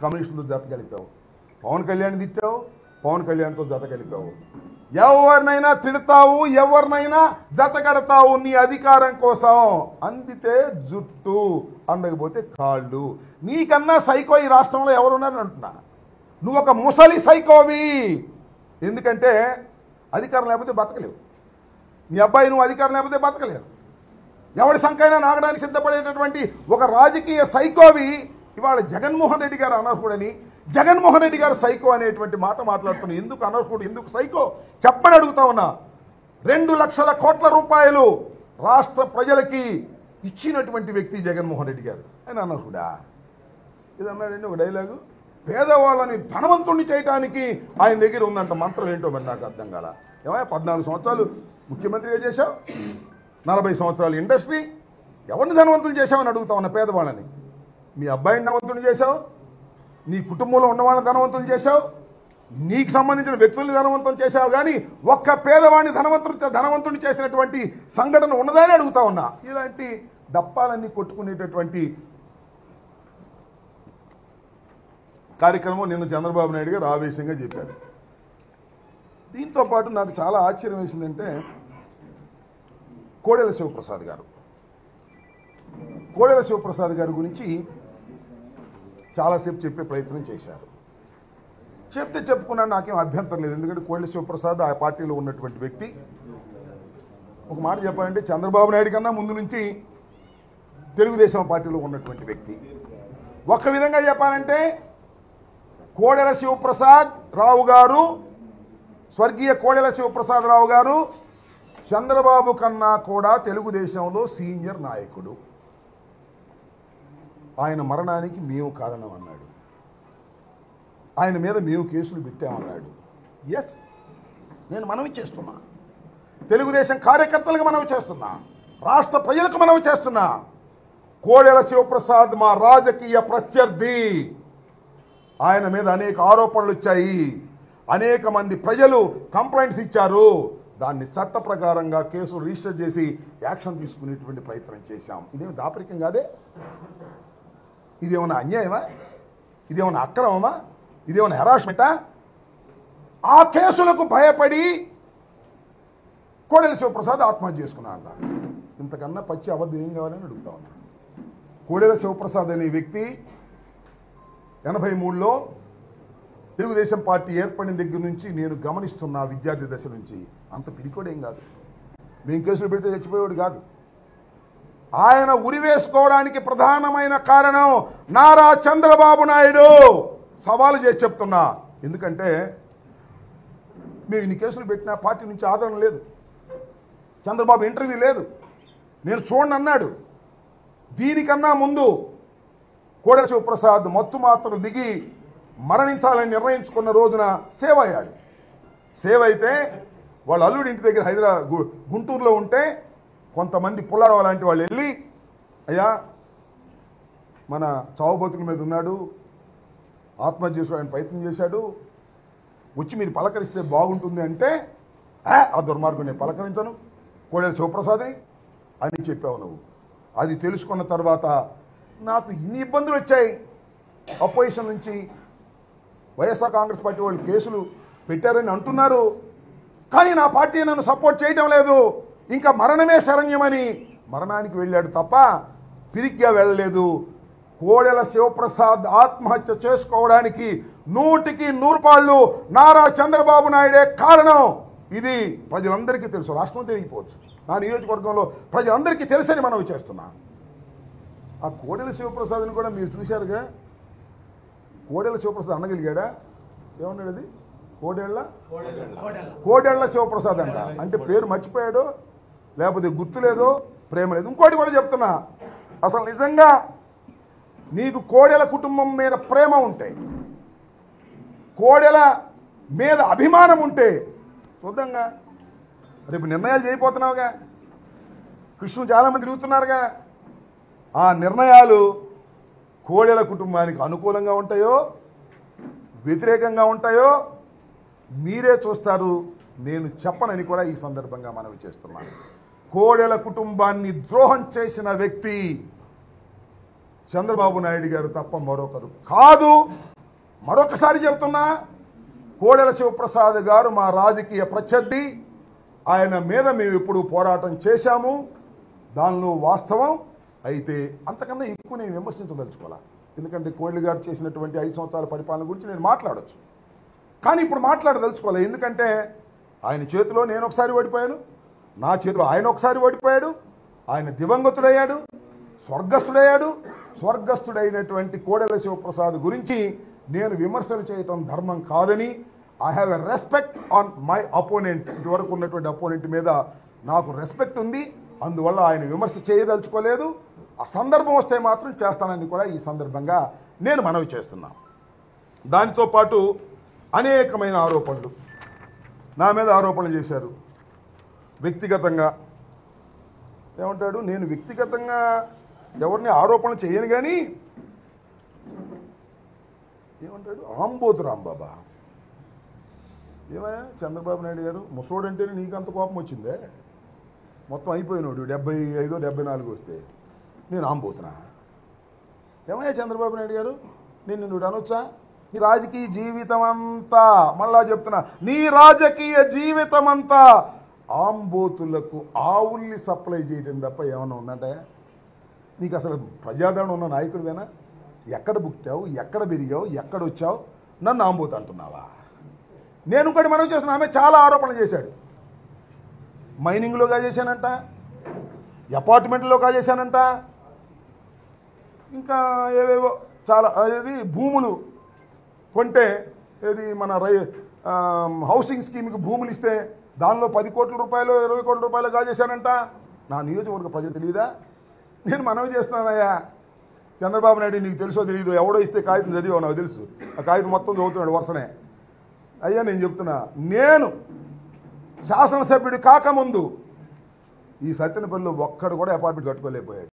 కమ్యూనిస్టులతో జత కలిపావు పవన్ కళ్యాణ్ తిట్టావు పవన్ కళ్యాణ్తో జత కలిపావు ఎవరినైనా తిడతావు ఎవరినైనా జత కడతావు నీ అధికారం కోసం అందితే జుట్టు అందకపోతే కాళ్ళు నీకన్నా సైకో ఈ రాష్ట్రంలో ఎవరున్నారని అంటున్నా నువ్వు ఒక ముసలి సైకోవి ఎందుకంటే అధికారం లేకపోతే బతకలేవు నీ అబ్బాయి నువ్వు అధికారం లేకపోతే బతకలేరు ఎవడి సంకైనా నాగడానికి సిద్ధపడేటటువంటి ఒక రాజకీయ సైకోవి ఇవాళ జగన్మోహన్ రెడ్డి గారు అనర్హుడని జగన్మోహన్ రెడ్డి గారు సైకో అనేటువంటి మాట మాట్లాడుతున్నా ఎందుకు అనర్హుడు ఎందుకు సైకో చెప్పని అడుగుతా ఉన్నా రెండు లక్షల కోట్ల రూపాయలు రాష్ట్ర ప్రజలకి ఇచ్చినటువంటి వ్యక్తి జగన్మోహన్ రెడ్డి గారు ఆయన అనర్హుడా ఇది అన్నాడండి ఒక డైలాగు పేదవాళ్ళని ధనవంతుణ్ణి చేయటానికి ఆయన దగ్గర ఉందంట మంత్రం ఏంటో మరి నాకు అర్థం కాల ఏమయ్య పద్నాలుగు సంవత్సరాలు ముఖ్యమంత్రిగా చేశావు నలభై సంవత్సరాలు ఇండస్ట్రీ ఎవరిని ధనవంతులు చేశావని అడుగుతా ఉన్న పేదవాళ్ళని మీ అబ్బాయిని ధనవంతుని చేశావు నీ కుటుంబంలో ఉన్న వాళ్ళని ధనవంతులు చేశావు నీకు సంబంధించిన వ్యక్తుల్ని ధనవంతం చేశావు కానీ ఒక్క పేదవాడిని ధనవంతుడు ధనవంతుని చేసినటువంటి సంఘటన ఉన్నదని అడుగుతా ఉన్నా ఇలాంటి డప్పాలన్నీ కొట్టుకునేటటువంటి కార్యక్రమం నిన్న చంద్రబాబు నాయుడు గారు ఆవేశంగా చెప్పారు దీంతో పాటు నాకు చాలా ఆశ్చర్యం వేసిందంటే కోడెల శివప్రసాద్ గారు కోడెల శివప్రసాద్ గారి గురించి చాలాసేపు చెప్పే ప్రయత్నం చేశారు చెప్తే చెప్పుకున్నా నాకేం అభ్యంతరం లేదు ఎందుకంటే కోడెల శివప్రసాద్ ఆ పార్టీలో ఉన్నటువంటి వ్యక్తి ఒక మాట చెప్పాలంటే చంద్రబాబు నాయుడు కన్నా ముందు నుంచి తెలుగుదేశం పార్టీలో ఉన్నటువంటి వ్యక్తి ఒక విధంగా చెప్పాలంటే కోడెల శివప్రసాద్ రావు గారు స్వర్గీయ కోడెల శివప్రసాద్ రావు గారు చంద్రబాబు కన్నా కూడా తెలుగుదేశంలో సీనియర్ నాయకుడు ఆయన మరణానికి మేము కారణం అన్నాడు ఆయన మీద మేము కేసులు పెట్టామన్నాడు ఎస్ నేను మనవి చేస్తున్నా తెలుగుదేశం కార్యకర్తలకు మనవి చేస్తున్నా రాష్ట్ర ప్రజలకు మనవి చేస్తున్నా కోడెల శివప్రసాద్ మా రాజకీయ ప్రత్యర్థి ఆయన మీద అనేక ఆరోపణలు వచ్చాయి అనేక మంది ప్రజలు కంప్లైంట్స్ ఇచ్చారు దాన్ని చట్ట ప్రకారంగా కేసులు రిజిస్టర్ చేసి యాక్షన్ తీసుకునేటువంటి ప్రయత్నం చేశాం ఇదేమి దాపరికం కాదే ఇదేమన్నా అన్యాయమా ఇదేమన్నా అక్రమమా ఇదేమన్నా హెరాస్మెంటా ఆ కేసులకు భయపడి కోడెల శివప్రసాద్ ఆత్మహత్య చేసుకున్నా అంట ఇంతకన్నా పచ్చి అబద్ధం ఏం కావాలని అడుగుతా ఉన్నా కోడెల శివప్రసాద్ అనే వ్యక్తి ఎనభై మూడులో తెలుగుదేశం పార్టీ ఏర్పడిన దగ్గర నుంచి నేను గమనిస్తున్న విద్యార్థి దశ నుంచి అంత పిరికోడేం కాదు మేము కేసులు పెడితే చచ్చిపోయేవాడు కాదు ఆయన ఉరివేసుకోవడానికి ప్రధానమైన కారణం నారా చంద్రబాబు నాయుడు సవాలు చేసి చెప్తున్నా ఎందుకంటే మేము ఇన్ని కేసులు పెట్టినా పార్టీ నుంచి ఆదరణ లేదు చంద్రబాబు ఇంటర్వ్యూ లేదు నేను చూడండి అన్నాడు దీనికన్నా ముందు కోడెల శివప్రసాద్ మత్తు మాత్రం దిగి మరణించాలని నిర్ణయించుకున్న రోజున సేవ్ అయ్యాడు సేవ్ అయితే వాళ్ళ అల్లుడి ఇంటి దగ్గర హైదరాబాద్ గు- గుంటూరులో ఉంటే కొంతమంది పుల్లారావు లాంటి వాళ్ళు వెళ్ళి అయ్యా మన చావు బతుకుల మీద ఉన్నాడు ఆత్మహత్య చేసుకోవడానికి ప్రయత్నం చేశాడు వచ్చి మీరు పలకరిస్తే బాగుంటుంది అంటే "ఆ, ఆ దుర్మార్గం నేను పలకరించను కోడెల శివప్రసాద్ని అని చెప్పావు నువ్వు అది తెలుసుకున్న తర్వాత నాకు ఇన్ని ఇబ్బందులు వచ్చాయి అపోజిషన్ నుంచి వైఎస్ఆర్ కాంగ్రెస్ పార్టీ వాళ్ళు కేసులు పెట్టారని అంటున్నారు కానీ నా పార్టీ నన్ను సపోర్ట్ చేయడం లేదు ఇంకా మరణమే శరణ్యమని మరణానికి వెళ్ళాడు తప్ప పిరిగ్గా వెళ్ళలేదు కోడెల శివప్రసాద్ ఆత్మహత్య చేసుకోవడానికి నూటికి నూరు పాళ్ళు నారా చంద్రబాబు నాయుడే కారణం ఇది ప్రజలందరికీ తెలుసు రాష్ట్రం తెలియకపోవచ్చు నా నియోజకవర్గంలో ప్రజలందరికీ తెలుసని మనవి చేస్తున్నా ఆ కోడెల శివప్రసాద్ని కూడా మీరు చూశారుగా కోడెల శివప్రసాద్ అనగలిగాడా ఏమన్నాడు అది కోడెళ్ళ కోడెళ్ళ శివప్రసాద్ అంట అంటే పేరు మర్చిపోయాడు లేకపోతే గుర్తులేదో ప్రేమ లేదు ఇంకోటి కూడా చెప్తున్నా అసలు నిజంగా నీకు కోడెల కుటుంబం మీద ప్రేమ ఉంటే కోడెల మీద అభిమానం ఉంటే చూద్దాంగా రేపు నిర్ణయాలు చేయబోతున్నావుగా కృష్ణుడు చాలామంది తిరుగుతున్నారుగా ఆ నిర్ణయాలు కోడెల కుటుంబానికి అనుకూలంగా ఉంటాయో వ్యతిరేకంగా ఉంటాయో మీరే చూస్తారు నేను చెప్పనని కూడా ఈ సందర్భంగా మనవి చేస్తున్నాను కోడెల కుటుంబాన్ని ద్రోహం చేసిన వ్యక్తి చంద్రబాబు నాయుడు గారు తప్ప మరొకరు కాదు మరొకసారి చెప్తున్నా కోడెల శివప్రసాద్ గారు మా రాజకీయ ప్రత్యర్థి ఆయన మీద మేము ఎప్పుడు పోరాటం చేశాము దానిలో వాస్తవం అయితే అంతకన్నా ఎక్కువ నేను విమర్శించదలుచుకోవాలా ఎందుకంటే కోళ్ళి గారు చేసినటువంటి ఐదు సంవత్సరాల పరిపాలన గురించి నేను మాట్లాడొచ్చు కానీ ఇప్పుడు మాట్లాడదలుచుకోవాలి ఎందుకంటే ఆయన చేతిలో నేను ఒకసారి ఓడిపోయాను నా చేతిలో ఆయన ఒకసారి ఓడిపోయాడు ఆయన దివంగతుడయ్యాడు స్వర్గస్థుడయ్యాడు స్వర్గస్థుడైనటువంటి కోడెల శివప్రసాద్ గురించి నేను విమర్శలు చేయటం ధర్మం కాదని I have a respect on my opponent ఇటువరకు ఉన్నటువంటి అపోనెంట్ మీద నాకు రెస్పెక్ట్ ఉంది అందువల్ల ఆయన విమర్శ చేయదలుచుకోలేదు ఆ సందర్భం వస్తే మాత్రం చేస్తానని కూడా ఈ సందర్భంగా నేను మనవి చేస్తున్నాను దానితో పాటు అనేకమైన ఆరోపణలు నా మీద ఆరోపణలు చేశారు వ్యక్తిగతంగా ఏమంటాడు నేను వ్యక్తిగతంగా ఎవరిని ఆరోపణ చేయను కానీ ఏమంటాడు ఆంబోతు రాంబాబా ఏమయ్యా చంద్రబాబు నాయుడు గారు ముసలోడు అంటేనే నీకు అంత కోపం వచ్చిందే మొత్తం అయిపోయినాడు డెబ్బై ఐదో డెబ్బై నాలుగు వస్తే నేను ఆంబోతున్నా ఏమయ్యా చంద్రబాబు నాయుడు గారు నేను నువ్వు అనొచ్చా నీ రాజకీయ జీవితం అంతా మళ్ళా చెప్తున్నా నీ రాజకీయ జీవితం అంతా ఆంబోతులకు ఆవుల్ని సప్లై చేయడం తప్ప ఏమన్నా ఉందంటే నీకు అసలు ప్రజాదరణ ఉన్న నాయకుడివేనా ఎక్కడ పుట్టావు ఎక్కడ పెరిగావు ఎక్కడ వచ్చావు నన్ను ఆంబోతు అంటున్నావా నేను ఇంకోటి మనం చేస్తున్నా ఆమె చాలా ఆరోపణలు చేశాడు మైనింగ్లోగా చేశానంట అపార్ట్మెంట్లోగా చేశానంట ఇంకా ఏవేవో చాలా అది భూములు కొంటే ఏది మన రై ఆ, హౌసింగ్ స్కీమ్కి భూములు ఇస్తే దానిలో పది కోట్ల రూపాయలు ఇరవై కోట్ల రూపాయలు కాజేశానంట నా నియోజకవర్గ ప్రజలు తెలియదా నేను మనవి చేస్తున్నానయ్యా చంద్రబాబు నాయుడు నీకు తెలుసో తెలియదు ఎవడో ఇస్తే కాగితం చదివావు నాకు తెలుసు ఆ కాగితం మొత్తం చదువుతున్నాడు వరుసనే అయ్యా నేను చెప్తున్నా నేను శాసనసభ్యుడు కాకముందు ఈ సత్యనపల్లిలో ఒక్కడు కూడా అపార్ట్మెంట్ కట్టుకోలేకపోయాడు